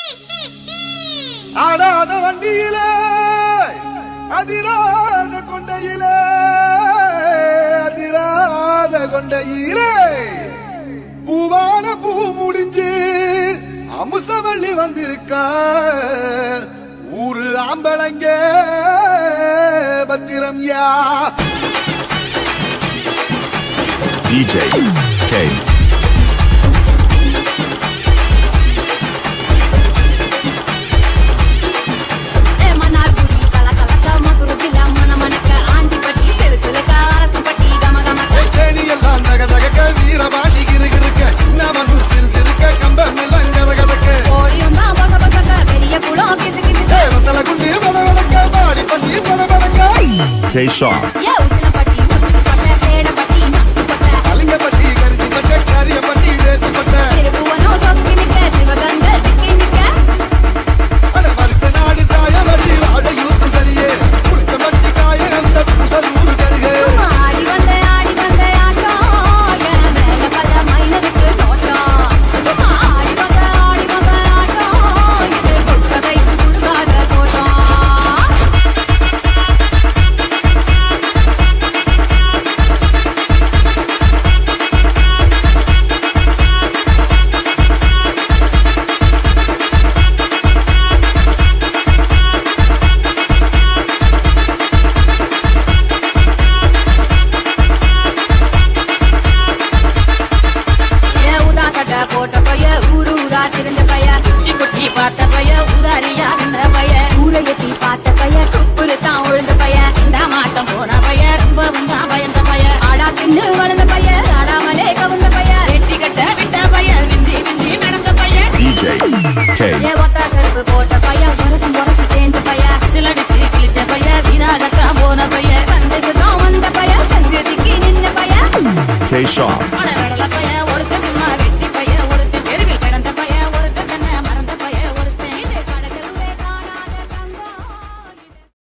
ஆடாத வண்டியிலே அதிராத கொண்டையிலே அதிராத கொண்டையிலே பூவான பூ முடிஞ்சு அமுசவள்ளி வந்திருக்கா ஊரு ஆம்பளங்க பத்திரம் யா DJ K. ஏ மன்னார்குடி கலகலக்க மதுரை ஜில்லா மணமணக்க ஆண்டிப்பட்டி செலுத்துலக்க அரசுப்பட்டி கமகமக்க தேனி எல்லாம் நக நகக்க வீரபாண்டி கிருகிருக்க சின்னவனு சிறு சிறுக்க கம்பம் எல்லாம் கதகதக்க கோழியும் தான் பச பசக்க பெரிய குளம் கிசு கிசு தேவத்தல குண்டி படவடக்க பாடி பண்ணி படவடக்க K Shaw. ஏ உசிலப்பட்டி முசுப்பட்ட சேடப்பட்டி நசுப்பட்ட கலிங்கப்பட்டி கரிச்சி பட்ட காரியப்பட்டி வேத்தி பட்ட திருப்புவனோ சொக்கி நிக்க சிவகங்க திக்கி நிக்க அட வருஷ நாடு சாய வட்டி வாட யூத்து சரியே குளிச்ச மட்டி காய அந்த புசலூரு கருகே ஆடி வந்த ஆடி வந்த ஆட்டம் என் மேல பல மைனருக்கு நோட்டம் ஆடி வந்த ஆடி வந்த ஆட்டம் இது கொடுத்த கைக்கு கொடுக்காத தோட்டம் ஏ உதா சட்டை போட்ட பைய ஊரு ஊரா திரிஞ்ச பைய குச்சி குட்டி பார்த்த பைய உதாரியா இருந்த பைய ஊரை எட்டி பார்த்த பைய குப்புரு தான் உழுந்த பைய இந்த மாட்டம் போன பைய ரொம்பவும் தான் பயந்த பைய ஆடா தின்னு வளர்ந்த பைய ஆடாமலே கவுந்த பைய வெட்டி கட்ட விட்ட பைய விந்தி விந்தி நடந்த பைய DJ K. ஏ ஒத்த கருப்பு போட்ட பைய வரசும் வரசு தேஞ்ச பைய சிலடிச்சு கிழிச்ச பைய வீணாகத்தான் போன பைய சந்தைக்கு தான் வந்த பைய சங்கதிக்கு நின்ன பைய K Shaw. அட நடல பைய